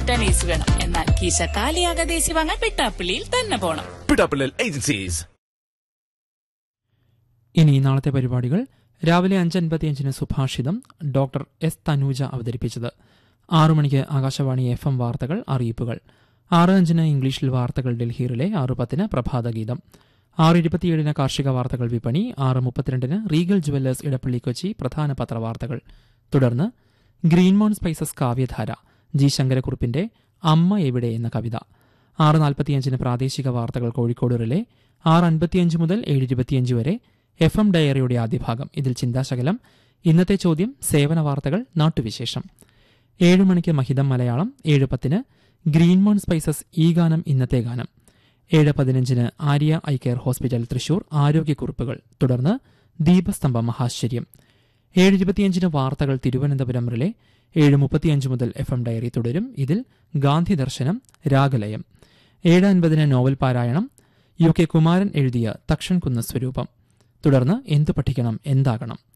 return is വേണം എന്നാൽ കീശ കാലിയാകാതെ AC വാങ്ങാൻ പിട്ടാപ്പിള്ളിയിൽ തന്നെ പോണം പിടാപ്പിള്ളൽ ഏജൻസീസ് ഇനി നാളത്തെ പരിപാടികൾ രാവിലെ അഞ്ച് അൻപത്തിയഞ്ചിന് സുഭാഷിതം ഡോക്ടർ എസ് തനൂജ അവതരിപ്പിച്ചത് ആറു മണിക്ക് ആകാശവാണി എഫ് എം വാർത്തകൾ അറിയിപ്പുകൾ ആറ് അഞ്ചിന് ഇംഗ്ലീഷിൽ വാർത്തകൾ ഡൽഹിയിലെ ആറ് പത്തിന് പ്രഭാതഗീതം ആറ് ഇരുപത്തിയേഴിന് കാർഷിക വാർത്തകൾ വിപണി ആറ് മുപ്പത്തിരണ്ടിന് റീഗൽ ജുവല്ലേഴ്സ് ഇടപ്പള്ളി കൊച്ചി പ്രധാന പത്രവാർത്തകൾ തുടർന്ന് ഗ്രീൻമോൺ സ്പൈസസ് കാവ്യധാര ജി ശങ്കരക്കുറുപ്പിന്റെ അമ്മ എവിടെ എന്ന കവിത ആറ് നാൽപ്പത്തിയഞ്ചിന് പ്രാദേശിക വാർത്തകൾ കോഴിക്കോട് റിലേ ആറ് അൻപത്തിയഞ്ച് മുതൽ ഏഴ് ഇരുപത്തിയഞ്ച് വരെ എഫ് എം ഡയറിയുടെ ആദ്യ ഭാഗം ഇതിൽ ചിന്താശകലം ഇന്നത്തെ ചോദ്യം സേവന വാർത്തകൾ നാട്ടുവിശേഷം ഏഴ് മണിക്ക് മഹിതം മലയാളം ഏഴ് പത്തിന് ഗ്രീൻമോൺ സ്പൈസസ് ഈ ഗാനം ഇന്നത്തെ ഗാനം ഏഴ് പതിനഞ്ചിന് Arya eye care hospital Thrissur ആരോഗ്യക്കുറിപ്പുകൾ തുടർന്ന് ദീപസ്തംഭം മഹാശ്ചര്യം ഏഴ് ഇരുപത്തിയഞ്ചിന് വാർത്തകൾ തിരുവനന്തപുരം റിലെ ഏഴ് മുപ്പത്തിയഞ്ച് മുതൽ എഫ് എം ഡയറി തുടരും ഇതിൽ ഗാന്ധി ദർശനം രാഗലയം ഏഴ് അൻപതിന് നോവൽ പാരായണം യു കെ കുമാരൻ എഴുതിയ തക്ഷൻ കുന്ന സ്വരൂപം തുടർന്ന് എന്തു പഠിക്കണം എന്താകണം